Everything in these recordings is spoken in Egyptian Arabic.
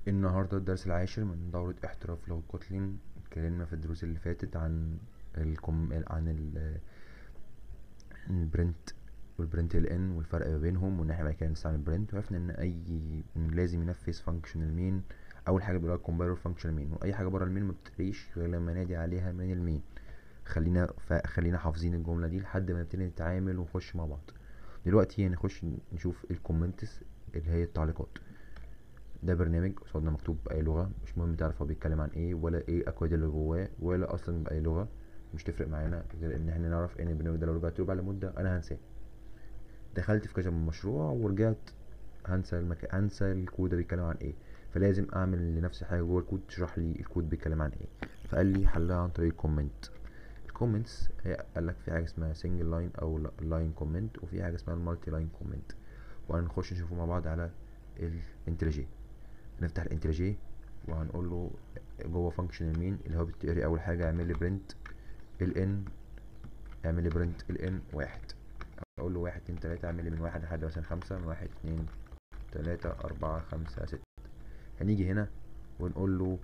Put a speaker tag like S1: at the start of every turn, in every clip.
S1: النهاردة الدرس العاشر من دورة احتراف لغة كوتلين اتكلمنا في الدروس اللي فاتت عن الكم... عن ال البرنت والبرنت ال ان والفرق ما بينهم وان احنا بعد كده نستعمل برنت وعرفنا ان اي إن لازم ينفذ فانكشن المين اول حاجه بيقولها الكومبايلر فانكشن المين واي حاجه بره المين ما بتتقريش غير لما نادي عليها من المين خلينا ف... خلينا حافظين الجمله دي لحد ما نبتدي نتعامل ونخش مع بعض دلوقتي هنخش نشوف الكومنتس اللي هي التعليقات ده برنامج قصادنا مكتوب بأي لغة مش مهم تعرف هو بيتكلم عن ايه ولا ايه الأكواد اللي جواه ولا أصلا بأي لغة مش تفرق معانا غير إن احنا نعرف إن البرنامج ده لو رجعت له بعد مدة أنا هنساه دخلت في كذا مشروع ورجعت هنسى المك... هنسى الكود ده بيتكلم عن ايه فلازم أعمل لنفسي حاجة جوه الكود تشرح لي الكود بيتكلم عن ايه فقال لي حلها عن طريق كومنت الكومنتس هي قال لك في حاجة اسمها سنجل لاين أو لاين كومنت وفي حاجة اسمها المالتي لاين كومنت وهنخش نشوفه مع بعض على الانتليجي نفتح الانترجي وهنقول له جوه فانكشن المين اللي هو بتقري اول حاجه اعمل لي برنت ال ان اعمل لي برنت ال ان واحد اقول له واحد اتنين تلاته اعمل لي من واحد لحد مثلا خمسه من واحد اتنين تلاته اربعه خمسه سته هنيجي هنا ونقول له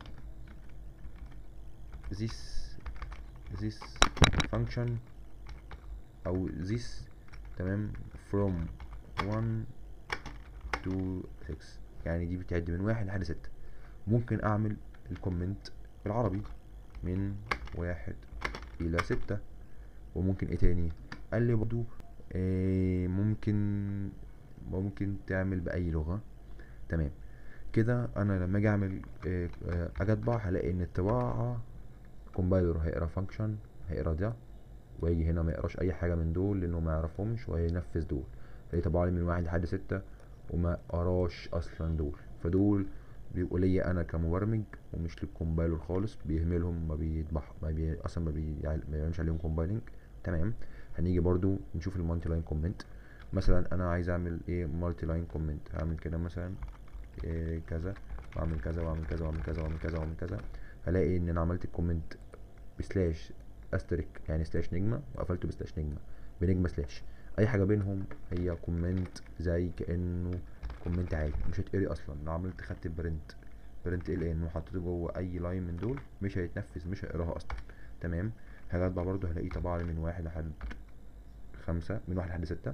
S1: this this function او this تمام from 1 to 6 يعني دي بتعد من واحد لحد ستة ممكن اعمل الكومنت بالعربي من واحد الى ستة وممكن ايه تاني قال لي برضو إيه ممكن ممكن تعمل باي لغة تمام كده انا لما اجي اعمل إيه اجي اطبع هلاقي ان الطباعة كومبايلر هيقرا فانكشن هيقرا ده ويجي هنا ما يقراش اي حاجة من دول لانه ما يعرفهمش وهينفذ دول هيطبع لي من واحد لحد ستة وما قراش اصلا دول فدول بيبقوا ليا انا كمبرمج ومش للكومبايلر خالص بيهملهم ما بيطبع ما بي اصلا ما, بي... ما بيعملش عليهم كومبايلنج تمام هنيجي برضو نشوف المالتي لاين كومنت مثلا انا عايز اعمل ايه مالتي لاين كومنت هعمل كده مثلا إيه كذا واعمل كذا واعمل كذا واعمل كذا واعمل كذا واعمل كذا هلاقي ان انا عملت الكومنت بسلاش استريك يعني سلاش نجمه وقفلته بسلاش نجمه بنجمه سلاش اي حاجه بينهم هي كومنت زي كانه كومنت عادي مش هتقري اصلا لو عملت خدت برنت برنت ال ان وحطيته جوه اي لاين من دول مش هيتنفذ مش هيقراها اصلا تمام هاجي اطبع برضو هلاقيه طبع لي من واحد لحد خمسة من واحد لحد ستة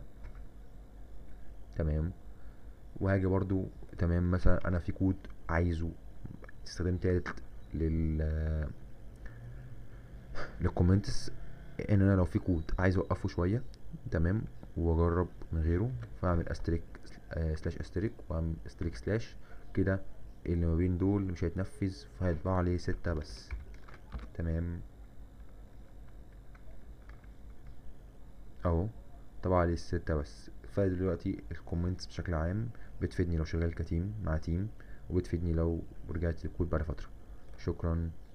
S1: تمام وهاجي برضو تمام مثلا انا في كود عايزه استخدام تالت لل للكومنتس ان انا لو في كود عايز اوقفه شويه تمام واجرب من غيره فاعمل استريك آه سلاش استريك واعمل استريك سلاش كده اللي ما بين دول مش هيتنفذ فهيطبع لي ستة بس تمام اهو طبع لي الستة بس فدلوقتي الكومنتس بشكل عام بتفيدني لو شغال كتيم مع تيم وبتفيدني لو رجعت الكود بعد فترة شكرا